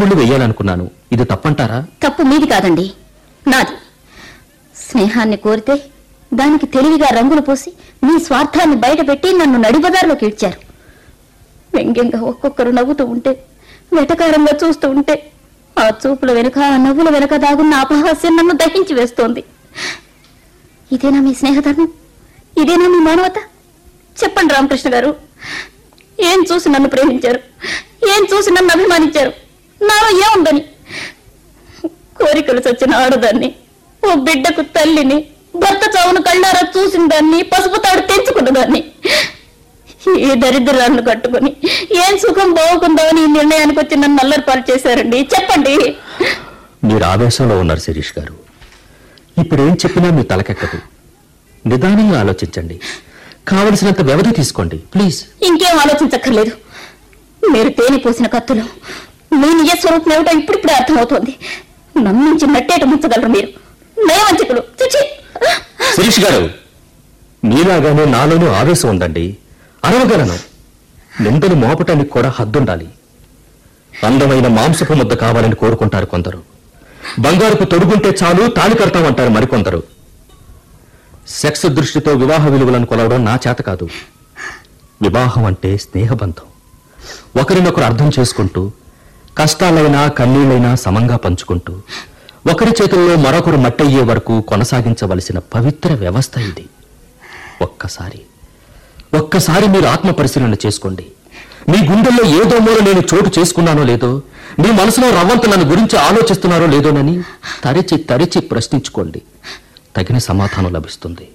ముళ్ళు వేయాలనుకున్నాను ఇది తప్పంటారా తప్పు మీది కాదండి నాది స్నేహాన్ని కోరితే దానికి తెలివిగా రంగులు పోసి మీ స్వార్థాన్ని బయటపెట్టి నన్ను నడిబజార్లోకి ఇడ్చారు వ్యంగ్యంగా ఒక్కొక్కరు నవ్వుతూ ఉంటే వెటకారంగా చూస్తూ ఉంటే ఆ చూపుల వెనుక ఆ నవ్వుల వెనుక దాగున్న అపహాస్యం నన్ను దహించి వేస్తోంది ఇదేనా మీ స్నేహధర్మం ఇదేనా మీ మానవత చెప్పండి రామకృష్ణ గారు ఏం చూసి నన్ను ప్రేమించారు ఏం చూసి నన్ను అభిమానించారు నాలో ఏముందని కోరికలు చచ్చిన ఆడదాన్ని ఓ బిడ్డకు తల్లిని భర్త చావును కళ్ళారా చూసిన దాన్ని పసుపు తాడు తెంచుకున్న దాన్ని ఈ దరిద్రాలను కట్టుకుని ఏం సుఖం బాగుకుందామని ఈ నిర్ణయానికి వచ్చి నన్ను నల్లరిపాలు చేశారండి చెప్పండి మీరు ఆవేశంలో ఉన్నారు శిరీష్ గారు ఇప్పుడు ఏం చెప్పినా మీ తలకెక్కదు నిదానంగా ఆలోచించండి కావలసినంత వ్యవధి తీసుకోండి ప్లీజ్ ఇంకేం ఆలోచించక్కర్లేదు మీరు తేనె పోసిన కత్తులు మీ నిజ స్వరూపం ఏమిటో ఇప్పుడిప్పుడే అర్థమవుతోంది నమ్మించి నట్టేట ముంచగలరు మీరు నయవంచకులు చిచి శిరీష్ గారు మీలాగానే నాలోనూ ఆవేశం ఉందండి అరవగలను నిందలు మోపటానికి కూడా హద్దుండాలి అందమైన మాంసపు ముద్ద కావాలని కోరుకుంటారు కొందరు బంగారుకు తొడుగుంటే చాలు తాళి కడతామంటారు మరికొందరు సెక్స్ దృష్టితో వివాహ విలువలను కొలవడం నా చేత కాదు వివాహం అంటే స్నేహబంధం ఒకరినొకరు అర్థం చేసుకుంటూ కష్టాలైనా కన్నీళ్ళైనా సమంగా పంచుకుంటూ ఒకరి చేతుల్లో మరొకరు మట్టయ్యే వరకు కొనసాగించవలసిన పవిత్ర వ్యవస్థ ఇది ఒక్కసారి ఒక్కసారి మీరు ఆత్మ పరిశీలన చేసుకోండి మీ గుండెల్లో ఏదో మూల నేను చోటు చేసుకున్నానో లేదో మీ మనసులో రవ్వంత నన్ను గురించి ఆలోచిస్తున్నారో లేదోనని తరిచి తరిచి ప్రశ్నించుకోండి తగిన సమాధానం లభిస్తుంది